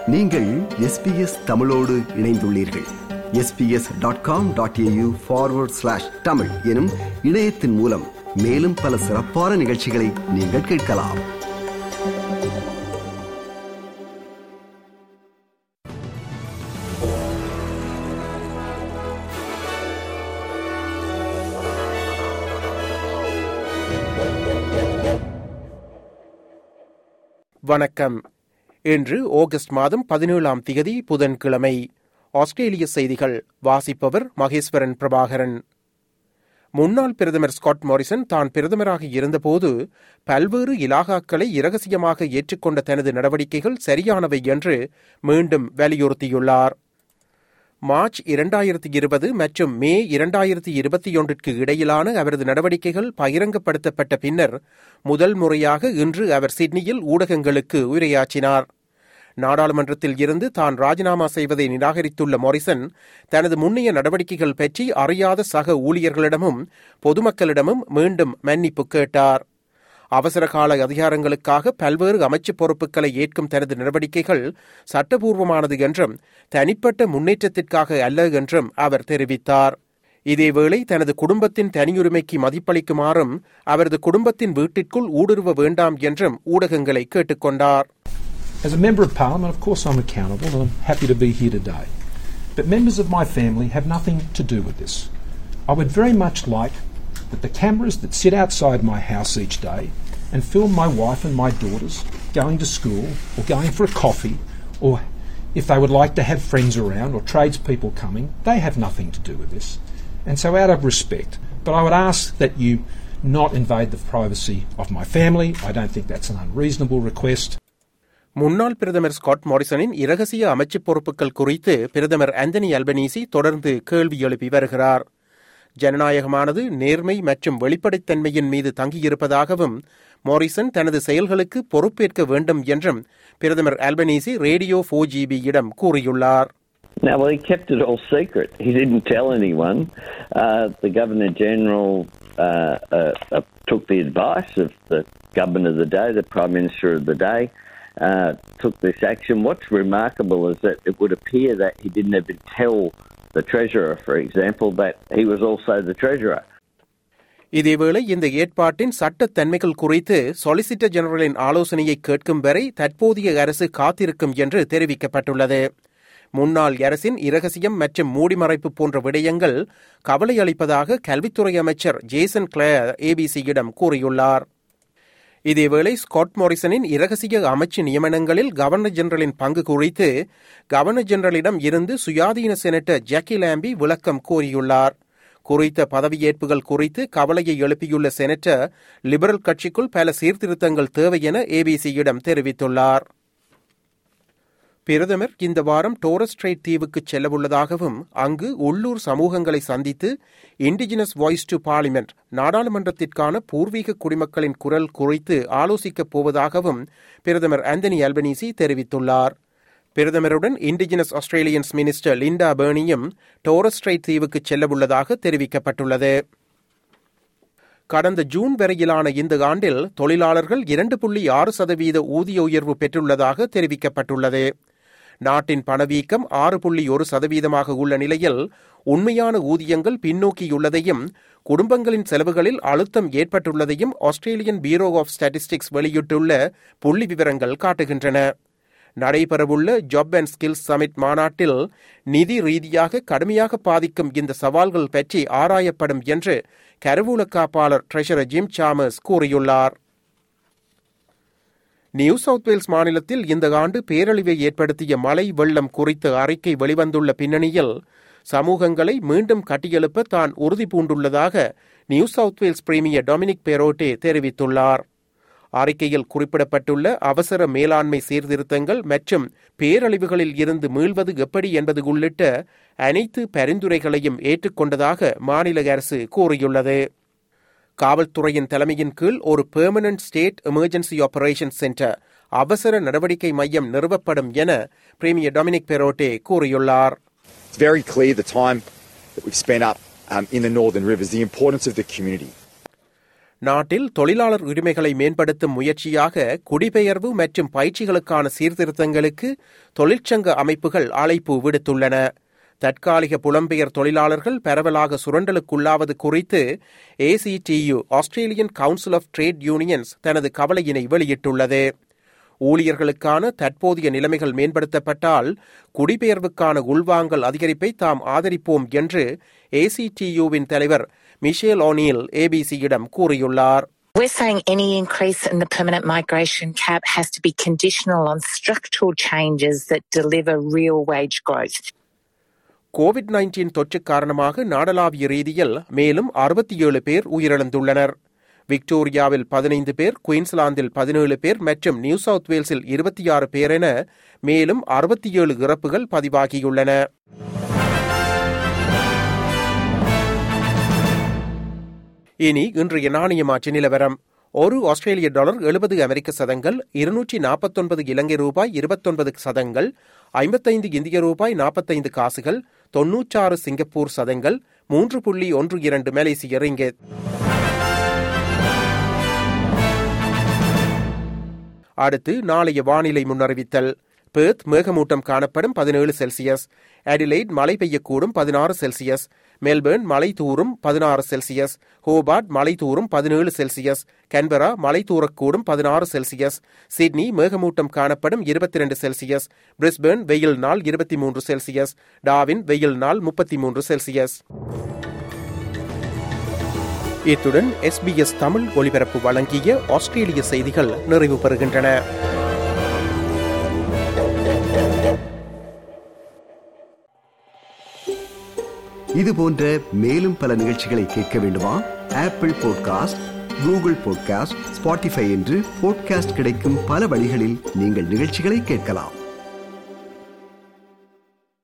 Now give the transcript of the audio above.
நீங்கள் எஸ்பிஎஸ் தமிழோடு இணைந்துள்ளீர்கள் SBS dot com dot AU forward slash Tamil எனும் இணையத்தின் மூலம் மேலும் பல சிறப்பான நிகழ்ச்சிகளை நீங்கள் கேட்கலாம் வணக்கம் இன்று ஆகஸ்ட் மாதம் பதினேழாம் திகதி புதன்கிழமை ஆஸ்திரேலிய செய்திகள் வாசிப்பவர் மகேஸ்வரன் பிரபாகரன் முன்னாள் பிரதமர் ஸ்காட் மாரிசன் தான் பிரதமராக இருந்தபோது பல்வேறு இலாகாக்களை இரகசியமாக ஏற்றுக்கொண்ட தனது நடவடிக்கைகள் சரியானவை என்று மீண்டும் வலியுறுத்தியுள்ளார் மார்ச் இரண்டாயிரத்தி இருபது மற்றும் மே இரண்டாயிரத்தி இருபத்தி ஒன்றிற்கு இடையிலான அவரது நடவடிக்கைகள் பகிரங்கப்படுத்தப்பட்ட பின்னர் முதல் முறையாக இன்று அவர் சிட்னியில் ஊடகங்களுக்கு உரையாற்றினார் நாடாளுமன்றத்தில் இருந்து தான் ராஜினாமா செய்வதை நிராகரித்துள்ள மொரிசன் தனது முன்னைய நடவடிக்கைகள் பற்றி அறியாத சக ஊழியர்களிடமும் பொதுமக்களிடமும் மீண்டும் மன்னிப்பு கேட்டார் அவசர கால அதிகாரங்களுக்காக பல்வேறு அமைச்சு பொறுப்புகளை ஏற்கும் தனது நடவடிக்கைகள் சட்டபூர்வமானது என்றும் தனிப்பட்ட முன்னேற்றத்திற்காக அல்ல என்றும் அவர் தெரிவித்தார் இதேவேளை தனது குடும்பத்தின் தனியுரிமைக்கு மதிப்பளிக்குமாறும் அவரது குடும்பத்தின் வீட்டிற்குள் ஊடுருவ வேண்டாம் என்றும் ஊடகங்களை கேட்டுக்கொண்டார் As a Member of Parliament, of course I'm accountable and I'm happy to be here today. But members of my family have nothing to do with this. I would very much like that the cameras that sit outside my house each day and film my wife and my daughters going to school or going for a coffee or if they would like to have friends around or tradespeople coming, they have nothing to do with this. And so out of respect, but I would ask that you not invade the privacy of my family. I don't think that's an unreasonable request. முன்னாள் பிரதமர் Scott மாரிசனின் இரகசிய அமைச்சு பொறுப்புகள் குறித்து பிரதமர் Anthony Albanese தொடர்ந்து கேள்வி எழுப்பி வருகிறார் ஜனநாயகமானது நேர்மை மற்றும் வெளிப்படைத்தன்மையின் மீது தங்கியிருப்பதாகவும் மாரிசன் தனது செயல்களுக்கு பொறுப்பேற்க வேண்டும் என்றும் பிரதமர் அல்பனீசி ரேடியோ ஃபோர் ஜிபியிடம் கூறியுள்ளார் No, well, he kept it all secret. He didn't tell anyone. Uh, the Governor General uh, uh, uh, took the advice of the Governor of the day, the Prime Minister of the day, uh, took this action. What's remarkable is that it would appear that he didn't even tell the Treasurer, for example, that he was also the Treasurer. இதேவேளை இந்த ஏற்பாட்டின் சட்டத்தன்மைகள் குறித்து solicitor ஜெனரலின் ஆலோசனையை கேட்கும் வரை தற்போதைய அரசு காத்திருக்கும் என்று தெரிவிக்கப்பட்டுள்ளது முன்னாள் அரசின் இரகசியம் மற்றும் மூடிமறைப்பு போன்ற விடயங்கள் கவலை அளிப்பதாக கல்வித்துறை அமைச்சர் ஜேசன் கிளேர் ஏபிசியிடம் கூறியுள்ளார் இதேவேளை ஸ்காட் மோரிசனின் இரகசிய அமைச்சு நியமனங்களில் கவர்னர் ஜெனரலின் பங்கு குறித்து கவர்னர் ஜெனரலிடம் இருந்து சுயாதீன செனட்டர் ஜாக்கி லாம்பி விளக்கம் கோரியுள்ளார் குறித்த பதவியேற்புகள் குறித்து கவலையை எழுப்பியுள்ள செனட்டர் லிபரல் கட்சிக்குள் பல சீர்திருத்தங்கள் தேவை என ஏபிசியிடம் தெரிவித்துள்ளார் பிரதமர் இந்த வாரம் டோரஸ் ஸ்ட்ரைட் தீவுக்கு செல்லவுள்ளதாகவும் அங்கு உள்ளூர் சமூகங்களை சந்தித்து இண்டிஜினஸ் வாய்ஸ் டு பார்லிமெண்ட் நாடாளுமன்றத்திற்கான பூர்வீக குடிமக்களின் குரல் குறித்து ஆலோசிக்கப் போவதாகவும் பிரதமர் ஆந்தனி அல்பனீசி தெரிவித்துள்ளார் பிரதமருடன் இண்டிஜினஸ் ஆஸ்திரேலியன்ஸ் மினிஸ்டர் லிண்டா பேர்னியும் டோரஸ் ஸ்ட்ரைட் தீவுக்கு செல்லவுள்ளதாக தெரிவிக்கப்பட்டுள்ளது கடந்த ஜூன் வரையிலான இந்த ஆண்டில் தொழிலாளர்கள் இரண்டு புள்ளி ஆறு சதவீத ஊதிய உயர்வு பெற்றுள்ளதாக தெரிவிக்கப்பட்டுள்ளது நாட்டின் பணவீக்கம் ஆறு புள்ளி ஒரு சதவீதமாக உள்ள நிலையில் உண்மையான ஊதியங்கள் பின்னோக்கியுள்ளதையும் குடும்பங்களின் செலவுகளில் அழுத்தம் ஏற்பட்டுள்ளதையும் ஆஸ்திரேலியன் பியூரோ ஆஃப் ஸ்டாட்டிஸ்டிக்ஸ் வெளியிட்டுள்ள புள்ளி விவரங்கள் காட்டுகின்றன நடைபெறவுள்ள ஜாப் அண்ட் ஸ்கில்ஸ் சமிட் மாநாட்டில் நிதி ரீதியாக கடுமையாக பாதிக்கும் இந்த சவால்கள் பற்றி ஆராயப்படும் என்று கருவூல காப்பாளர் ட்ரெஷரர் ஜிம் சாமர்ஸ் கூறியுள்ளார் நியூ சவுத் வேல்ஸ் மாநிலத்தில் இந்த ஆண்டு பேரழிவை ஏற்படுத்திய மழை வெள்ளம் குறித்த அறிக்கை வெளிவந்துள்ள பின்னணியில் சமூகங்களை மீண்டும் கட்டியெழுப்ப தான் உறுதி பூண்டுள்ளதாக New South Wales premier Dominic Perrottet தெரிவித்துள்ளார் அறிக்கையில் குறிப்பிடப்பட்டுள்ள அவசர மேலாண்மை சீர்திருத்தங்கள் மற்றும் பேரழிவுகளில் இருந்து மீள்வது எப்படி என்பது உள்ளிட்ட அனைத்து பரிந்துரைகளையும் ஏற்றுக்கொண்டதாக மாநில அரசு கூறியுள்ளது காவல்துறையின் தலைமையின் கீழ் ஒரு permanent state emergency operation centre அவசர நடவடிக்கை மையம் நிறுவப்படும் என பிரீமியர் டொமினிக் பெரோட்டே கூறியுள்ளார் It's very clear the time that we've spent up um, in the Northern Rivers, the importance of the community. நாட்டில் தொழிலாளர் உரிமைகளை மேம்படுத்தும் முயற்சியாக குடிபெயர்வு மற்றும் பயிற்சிகளுக்கான சீர்திருத்தங்களுக்கு தொழிற்சங்க அமைப்புகள் அழைப்பு விடுத்துள்ளன தற்காலிக புலம்பெயர் தொழிலாளர்கள் பரவலாக சுரண்டலுக்குள்ளாவது குறித்து ACTU Australian council of trade unions தனது கவலையினை வெளியிட்டுள்ளது ஊழியர்களுக்கான தற்போதைய நிலைமைகள் மேம்படுத்தப்பட்டால் குடிபெயர்வுக்கான உள்வாங்கல் அதிகரிப்பை தாம் ஆதரிப்போம் என்று ஏசிடியுவின் தலைவர் மிஷேல் ஓனில் ஏபிசியிடம் கூறியுள்ளார் We're saying any increase in the permanent migration cap has to be conditional on structural changes that deliver real wage growth. COVID nineteen தொற்று காரணமாக நாடளாவிய ரீதியில் மேலும் அறுபத்தி ஏழு பேர் உயிரிழந்துள்ளனர் விக்டோரியாவில் பதினைந்து பேர் குயின்ஸ்லாந்தில் பதினேழு பேர் மற்றும் நியூ சவுத் வேல்ஸில் இருபத்தி ஆறு பேர் என மேலும் அறுபத்தி ஏழு இறப்புகள் பதிவாகியுள்ளன இனி இன்றைய நாணய மாற்று நிலவரம் ஒரு ஆஸ்திரேலிய டாலர் எழுபது அமெரிக்க சதங்கள் இருநூற்றி நாற்பத்தொன்பது இலங்கை ரூபாய் இருபத்தொன்பது சதங்கள் ஐம்பத்தைந்து இந்திய ரூபாய் நாற்பத்தைந்து காசுகள் தொன்னூற்றாறு சிங்கப்பூர் சதங்கள் மூன்று புள்ளி ஒன்று இரண்டு மலேசிய ரிங்கெட் அடுத்து நாளைய வானிலை முன்னறிவித்தல் பேர்த் மேகமூட்டம் காணப்படும் பதினேழு செல்சியஸ் அடிலைட் மழை பெய்யக்கூடும் பதினாறு செல்சியஸ் மெல்பர்ன் மலை தூரும் பதினாறு செல்சியஸ் ஹோபார்ட் மலை தூரும் பதினேழு செல்சியஸ் கன்பரா மலை தூரக்கூடும் பதினாறு செல்சியஸ் சிட்னி மேகமூட்டம் காணப்படும் இருபத்தி ரெண்டு செல்சியஸ் பிரிஸ்பர்ன் வெயில் நாள் இருபத்தி மூன்று செல்சியஸ் டாவின் வெயில் நாள் முப்பத்தி மூன்று செல்சியஸ் இத்துடன் எஸ்பிஎஸ் தமிழ் ஒலிபரப்பு வழங்கிய ஆஸ்திரேலிய செய்திகள் நிறைவு பெறுகின்றன இது போன்ற மேலும் பல நிகழ்ச்சிகளை கேட்க வேண்டுமா Apple podcast Google podcast Spotify என்று பாட்காஸ்ட் கிடைக்கும் பல வழிகளில் நீங்கள் நிகழ்ச்சிகளை கேட்கலாம்